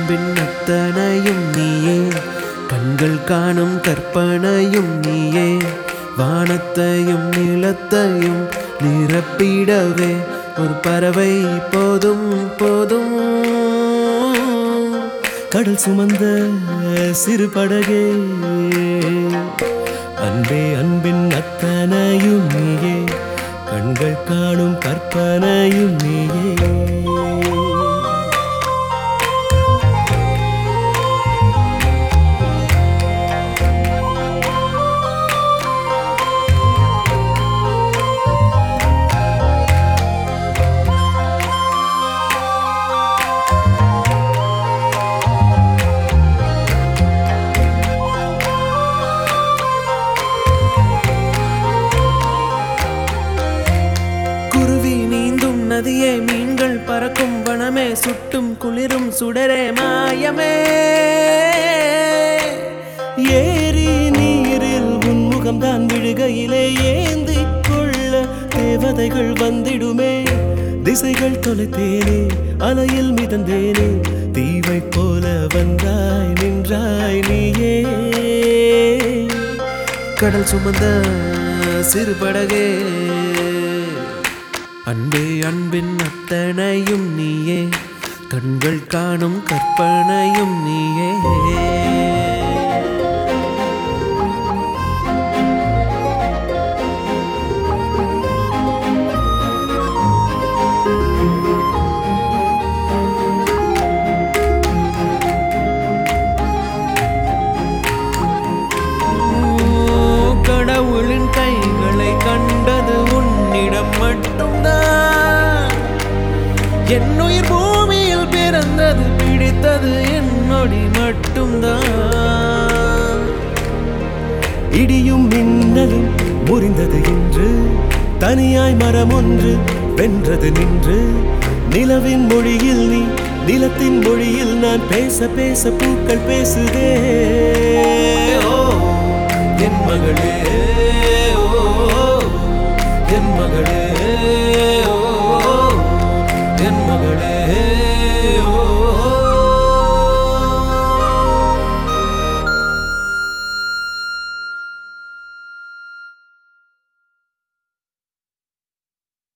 அன்பின் அத்தனையும் நீயே கண்கள் காணும் கற்பனையும் நீயே வானத்தையும் நிலத்தையும் நிரப்பிடவே ஒரு பறவை போதும் போதும் கடல் சுமந்த சிறு படகே அன்பே அன்பின் அத்தனையும் நீயே கண்கள் காணும் கற்பனையும் நீயே குருவி நீந்தும் நதியே மீன்கள் பறக்கும் வனமே சுட்டும் குளிரும் சுடரே மாயமே ஏரி நீரில் உன்முகம்தான் விழுகையிலே ஏந்தி கொள்ள தேவதைகள் வந்திடுமே திசைகள் தொலைத்தேனே அலையில் மிதந்தேனே தீவை போல வந்தாய் நின்றாய் நீயே கடல் சுமந்த சிறு படகே அன்பே அன்பின் அத்தனையும் நீயே கண்கள் காணும் கற்பனையும் நீயே கடவுளின் கைகளை கண்டது உன்னிடம் மட்டும்தான் என்னுயிர் பூமியில் பிறந்தது பிடித்தது என்னொடி மட்டும்தான் இடியும் மின்னலும் முறிந்தது இன்று தனியாய் மரம் ஒன்று வென்றது நின்று நிலவின் மொழியில் நீ நிலத்தின் மொழியில் நான் பேச பேச பூக்கள் பேசுதே ஓ என் மகளே ஓ என் மகளே